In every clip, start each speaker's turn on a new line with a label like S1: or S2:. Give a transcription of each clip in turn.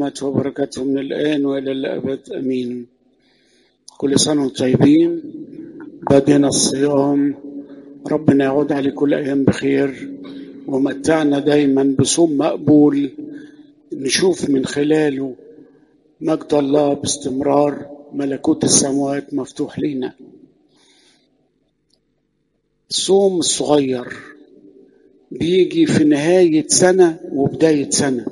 S1: ونعمته وبركاته من الآن وإلى الأبد أمين كل سنة وانتم طيبين بدينا الصيام ربنا يعود على كل أيام بخير ومتعنا دايما بصوم مقبول نشوف من خلاله مجد الله باستمرار ملكوت السماوات مفتوح لينا الصوم الصغير بيجي في نهاية سنة وبداية سنة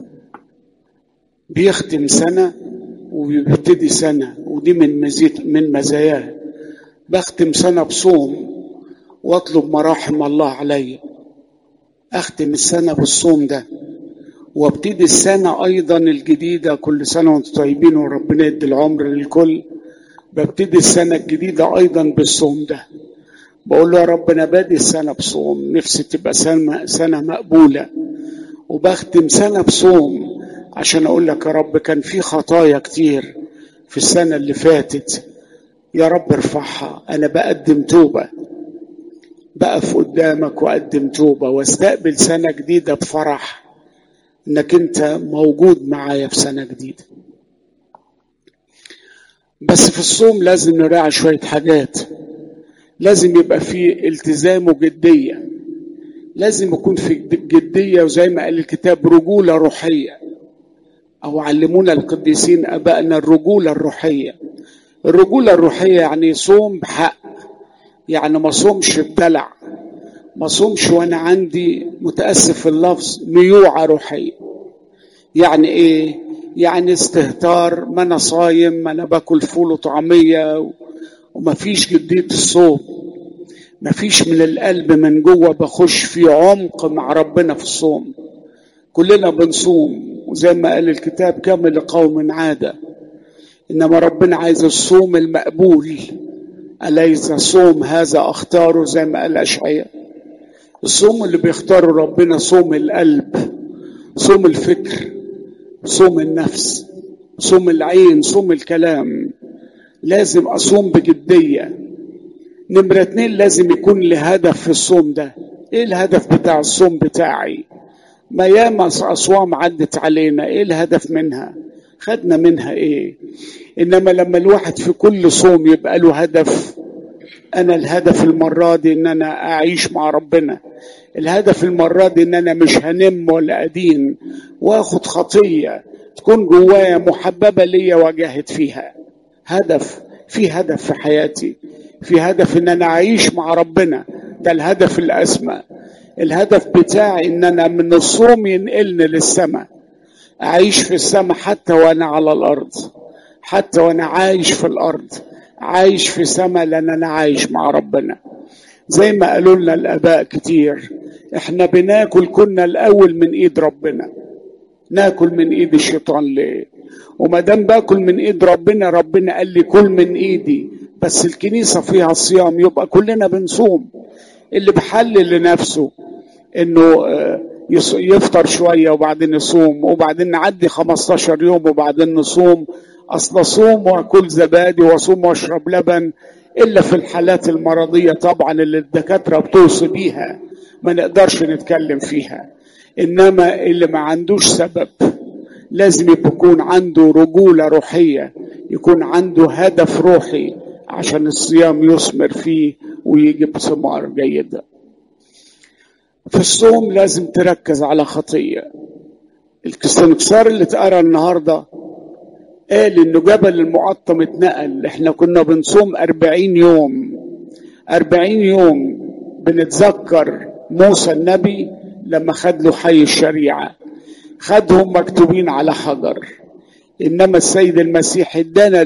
S1: بيختم سنة وبيبتدي سنة ودي من مزيد من مزاياه بختم سنة بصوم واطلب مراحم الله عليا اختم السنة بالصوم ده وابتدي السنة أيضا الجديدة كل سنة وانتم طيبين وربنا يدي العمر للكل ببتدي السنة الجديدة أيضا بالصوم ده بقول له يا رب أنا بادي السنة بصوم نفسي تبقى سنة, سنة مقبولة وبختم سنة بصوم عشان أقول لك يا رب كان في خطايا كتير في السنة اللي فاتت يا رب ارفعها أنا بقدم توبة بقف قدامك وأقدم توبة واستقبل سنة جديدة بفرح إنك أنت موجود معايا في سنة جديدة بس في الصوم لازم نراعي شوية حاجات لازم يبقى في التزام وجدية لازم يكون في جدية وزي ما قال الكتاب رجولة روحية أو علمونا القديسين أبائنا الرجولة الروحية الرجولة الروحية يعني صوم بحق يعني ما صومش بدلع ما صومش وأنا عندي متأسف في اللفظ ميوعة روحية يعني إيه؟ يعني استهتار ما أنا صايم ما أنا باكل فول وطعمية وما فيش جدية الصوم ما فيش من القلب من جوه بخش في عمق مع ربنا في الصوم كلنا بنصوم وزي ما قال الكتاب كامل لقوم عادة إنما ربنا عايز الصوم المقبول أليس صوم هذا أختاره زي ما قال أشعياء الصوم اللي بيختاره ربنا صوم القلب صوم الفكر صوم النفس صوم العين صوم الكلام لازم أصوم بجدية نمرة اتنين لازم يكون لي هدف في الصوم ده ايه الهدف بتاع الصوم بتاعي ما ياما أصوام عدت علينا ايه الهدف منها خدنا منها ايه انما لما الواحد في كل صوم يبقى له هدف انا الهدف المرة دي ان انا اعيش مع ربنا الهدف المرة دي ان انا مش هنم ولا ادين واخد خطية تكون جوايا محببة ليا واجاهد فيها هدف في هدف في حياتي في هدف ان انا اعيش مع ربنا ده الهدف الاسمى الهدف بتاعي ان انا من الصوم ينقلني للسماء اعيش في السماء حتى وانا على الارض حتى وانا عايش في الارض عايش في سماء لان انا عايش مع ربنا زي ما قالوا لنا الاباء كتير احنا بناكل كنا الاول من ايد ربنا ناكل من ايد الشيطان ليه وما دام باكل من ايد ربنا ربنا قال لي كل من ايدي بس الكنيسه فيها صيام يبقى كلنا بنصوم اللي بحلل لنفسه انه يفطر شويه وبعدين يصوم وبعدين نعدي 15 يوم وبعدين نصوم اصل صوم واكل زبادي واصوم واشرب لبن الا في الحالات المرضيه طبعا اللي الدكاتره بتوصي بيها ما نقدرش نتكلم فيها انما اللي ما عندوش سبب لازم يكون عنده رجولة روحية يكون عنده هدف روحي عشان الصيام يثمر فيه ويجيب ثمار جيدة في الصوم لازم تركز على خطية الكسنكسار اللي اتقرا النهاردة قال انه جبل المقطم اتنقل احنا كنا بنصوم أربعين يوم أربعين يوم بنتذكر موسى النبي لما خد له حي الشريعه خدهم مكتوبين على حجر انما السيد المسيح ادانا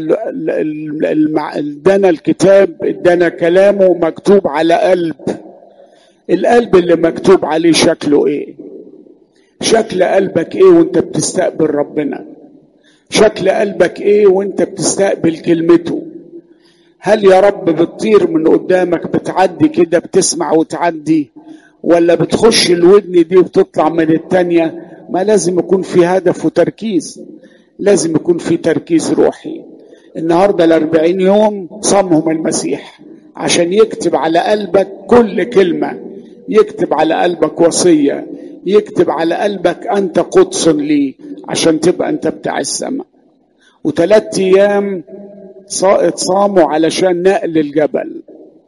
S1: ادانا الكتاب ادانا كلامه مكتوب على قلب القلب اللي مكتوب عليه شكله ايه شكل قلبك ايه وانت بتستقبل ربنا شكل قلبك ايه وانت بتستقبل كلمته هل يا رب بتطير من قدامك بتعدي كده بتسمع وتعدي ولا بتخش الودن دي وبتطلع من التانيه ما لازم يكون في هدف وتركيز لازم يكون في تركيز روحي النهارده الأربعين يوم صامهم المسيح عشان يكتب على قلبك كل كلمة يكتب على قلبك وصية يكتب على قلبك أنت قدس لي عشان تبقى انت بتاع السماء وثلاث ايام صاموا علشان نقل الجبل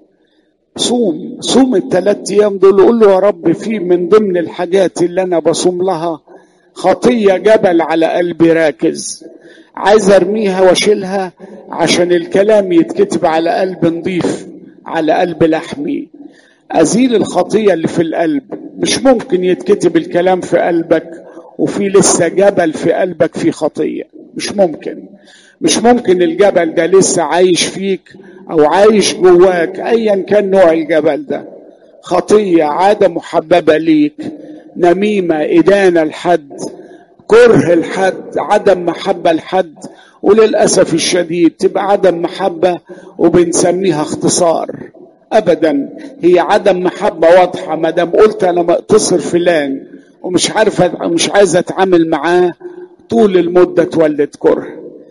S1: صوم صوم الثلاث ايام دول قول له يا رب في من ضمن الحاجات اللي انا بصوم لها خطيه جبل على قلبي راكز عايز ارميها واشيلها عشان الكلام يتكتب على قلب نضيف على قلب لحمي ازيل الخطيه اللي في القلب مش ممكن يتكتب الكلام في قلبك وفي لسه جبل في قلبك في خطيه مش ممكن مش ممكن الجبل ده لسه عايش فيك او عايش جواك ايا كان نوع الجبل ده خطيه عاده محببه ليك نميمه ادانه لحد كره لحد عدم محبه لحد وللاسف الشديد تبقى عدم محبه وبنسميها اختصار ابدا هي عدم محبه واضحه ما دام قلت انا مقتصر فلان ومش عارفه مش عايز اتعامل معاه طول المده تولد كره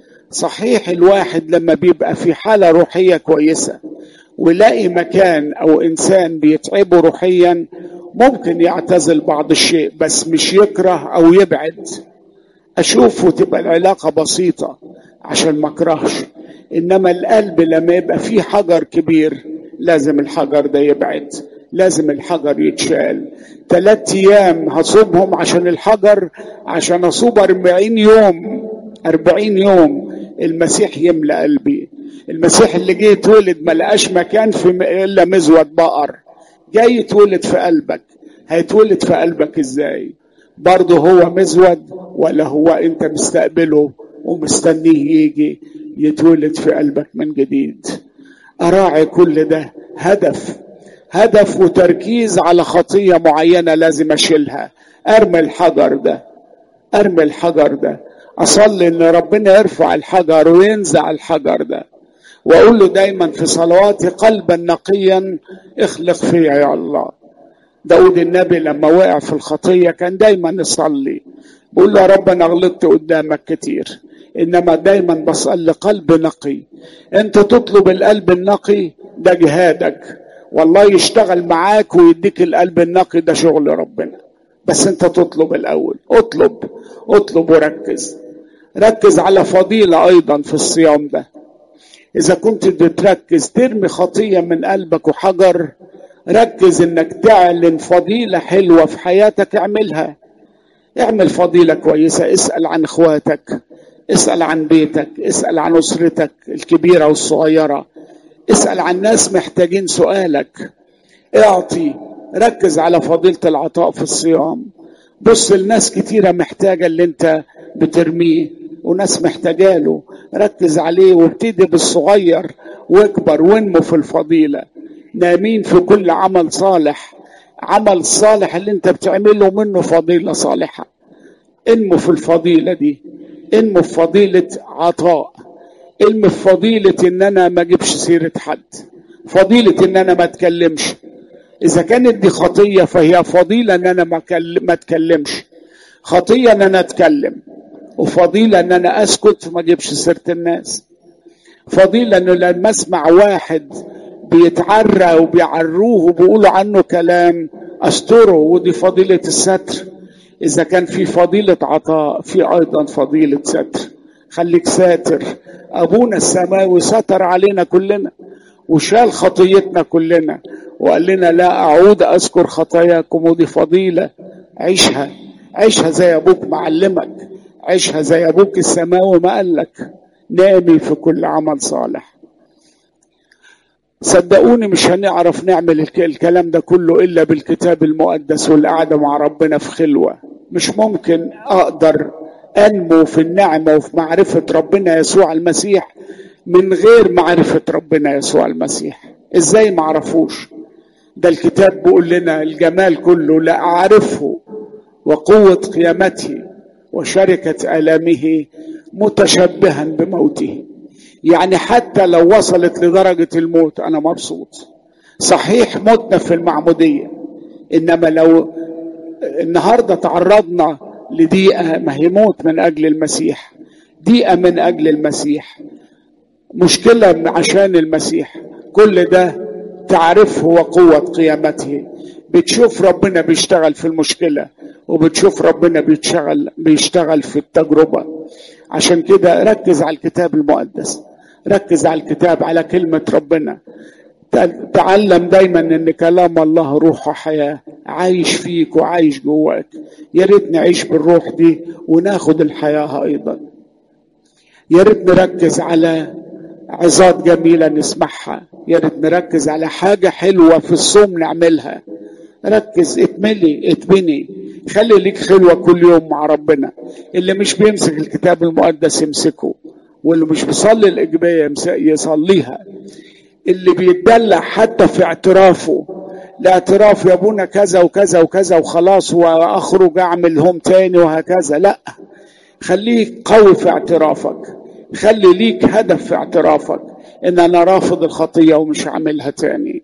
S1: صحيح الواحد لما بيبقى في حاله روحيه كويسه ويلاقي مكان او انسان بيتعبه روحيا ممكن يعتزل بعض الشيء بس مش يكره او يبعد اشوفه تبقى العلاقه بسيطه عشان ما اكرهش انما القلب لما يبقى فيه حجر كبير لازم الحجر ده يبعد لازم الحجر يتشال ثلاث ايام هصومهم عشان الحجر عشان اصوم أربعين يوم أربعين يوم المسيح يملى قلبي المسيح اللي جه يتولد ما لقاش مكان في الا مزود بقر جاي يتولد في قلبك هيتولد في قلبك ازاي برضه هو مزود ولا هو انت مستقبله ومستنيه يجي يتولد في قلبك من جديد اراعي كل ده هدف هدف وتركيز على خطيه معينه لازم اشيلها ارمي الحجر ده ارمي الحجر ده اصلي ان ربنا يرفع الحجر وينزع الحجر ده واقول له دايما في صلواتي قلبا نقيا اخلق فيا يا الله داود النبي لما وقع في الخطيه كان دايما يصلي بقول له يا رب انا غلطت قدامك كتير انما دايما بصلي قلب نقي انت تطلب القلب النقي ده جهادك والله يشتغل معاك ويديك القلب النقي ده شغل ربنا بس انت تطلب الاول اطلب اطلب وركز ركز على فضيلة ايضا في الصيام ده اذا كنت بتركز ترمي خطية من قلبك وحجر ركز انك تعلن فضيلة حلوة في حياتك اعملها اعمل فضيلة كويسة اسأل عن اخواتك اسأل عن بيتك اسأل عن اسرتك الكبيرة والصغيرة اسأل عن ناس محتاجين سؤالك اعطي ركز على فضيلة العطاء في الصيام بص لناس كتيرة محتاجة اللي انت بترميه وناس محتاجة له ركز عليه وابتدي بالصغير واكبر وانمو في الفضيلة نامين في كل عمل صالح عمل صالح اللي انت بتعمله منه فضيلة صالحة انمو في الفضيلة دي انمو في فضيلة عطاء انمو في فضيلة ان انا ما اجيبش سيرة حد فضيلة ان انا ما اتكلمش اذا كانت دي خطية فهي فضيلة ان انا ما, ما اتكلمش خطية ان انا اتكلم وفضيلة ان انا اسكت وما اجيبش سيرة الناس فضيلة انه لما اسمع واحد بيتعرى وبيعروه وبيقولوا عنه كلام استره ودي فضيلة الستر اذا كان في فضيلة عطاء في ايضا فضيلة ستر خليك ساتر ابونا السماوي ستر علينا كلنا وشال خطيتنا كلنا وقال لنا لا اعود اذكر خطاياكم ودي فضيله عيشها عيشها زي ابوك معلمك عيشها زي ابوك السماوي ما قال لك نامي في كل عمل صالح صدقوني مش هنعرف نعمل الكلام ده كله الا بالكتاب المقدس والقعده مع ربنا في خلوه مش ممكن اقدر انمو في النعمه وفي معرفه ربنا يسوع المسيح من غير معرفه ربنا يسوع المسيح ازاي ما عرفوش ده الكتاب بيقول لنا الجمال كله لا اعرفه وقوه قيامته وشركه الامه متشبها بموته يعني حتى لو وصلت لدرجه الموت انا مبسوط صحيح متنا في المعموديه انما لو النهارده تعرضنا لضيقه ما هي موت من اجل المسيح ضيقه من اجل المسيح مشكله عشان المسيح كل ده تعرفه وقوة قيامته بتشوف ربنا بيشتغل في المشكلة وبتشوف ربنا بيشتغل بيشتغل في التجربة عشان كده ركز على الكتاب المقدس ركز على الكتاب على كلمة ربنا تعلم دايما ان كلام الله روح وحياة عايش فيك وعايش جواك يا ريت نعيش بالروح دي وناخد الحياة ايضا يا ريت نركز على عظات جميلة نسمعها يا ريت نركز على حاجة حلوة في الصوم نعملها ركز اتملي اتبني خلي ليك خلوة كل يوم مع ربنا اللي مش بيمسك الكتاب المقدس يمسكه واللي مش بيصلي الإجبية يصليها اللي بيتدلع حتى في اعترافه الاعتراف يا ابونا كذا وكذا وكذا وخلاص واخرج اعملهم تاني وهكذا لا خليك قوي في اعترافك خلي ليك هدف في اعترافك ان انا رافض الخطيه ومش هعملها تاني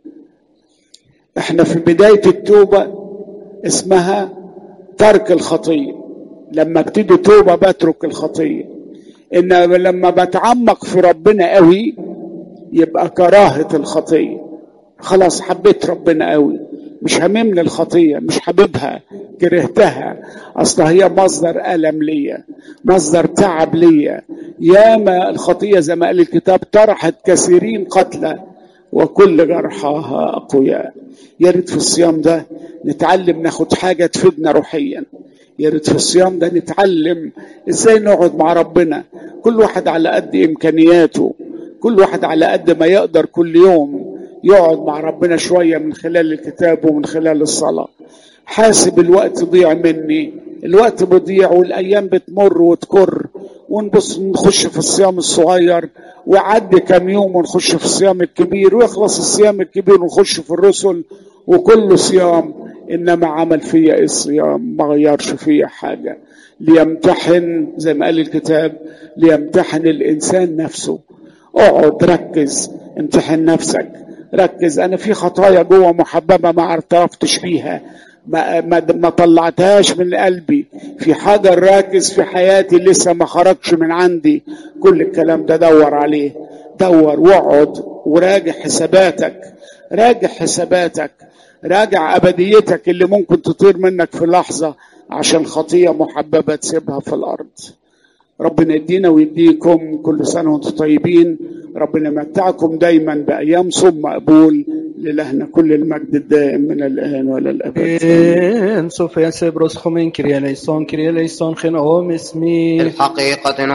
S1: احنا في بدايه التوبه اسمها ترك الخطيه لما ابتدي توبه بترك الخطيه ان لما بتعمق في ربنا قوي يبقى كراهه الخطيه خلاص حبيت ربنا قوي مش هممني الخطيه مش حاببها كرهتها اصل هي مصدر الم ليا مصدر تعب ليا ياما الخطيه زي ما قال الكتاب طرحت كثيرين قتلى وكل جرحاها اقوياء يا ريت في الصيام ده نتعلم ناخد حاجه تفيدنا روحيا يا ريت في الصيام ده نتعلم ازاي نقعد مع ربنا كل واحد على قد امكانياته كل واحد على قد ما يقدر كل يوم يقعد مع ربنا شويه من خلال الكتاب ومن خلال الصلاه حاسب الوقت ضيع مني الوقت بيضيع والايام بتمر وتكر ونبص نخش في الصيام الصغير ويعدي كام يوم ونخش في الصيام الكبير ويخلص الصيام الكبير ونخش في الرسل وكله صيام انما عمل فيا ايه الصيام ما غيرش فيا حاجه ليمتحن زي ما قال الكتاب ليمتحن الانسان نفسه اقعد ركز امتحن نفسك ركز انا في خطايا جوه محببه ما اعترفتش بيها ما, ما, ما طلعتهاش من قلبي في حاجه راكز في حياتي لسه ما خرجش من عندي كل الكلام ده دور عليه دور واقعد وراجع حساباتك راجع حساباتك راجع ابديتك اللي ممكن تطير منك في لحظه عشان خطيه محببه تسيبها في الارض ربنا يدينا ويديكم كل سنه وانتم طيبين ربنا يمتعكم دايما بايام صوم مقبول للهنا كل المجد الدائم من الان والى الابد
S2: En Sofia Sebros Homen Kyrie eleison, Kyrie eleison, Gen Om Esmi.
S3: الحقيقة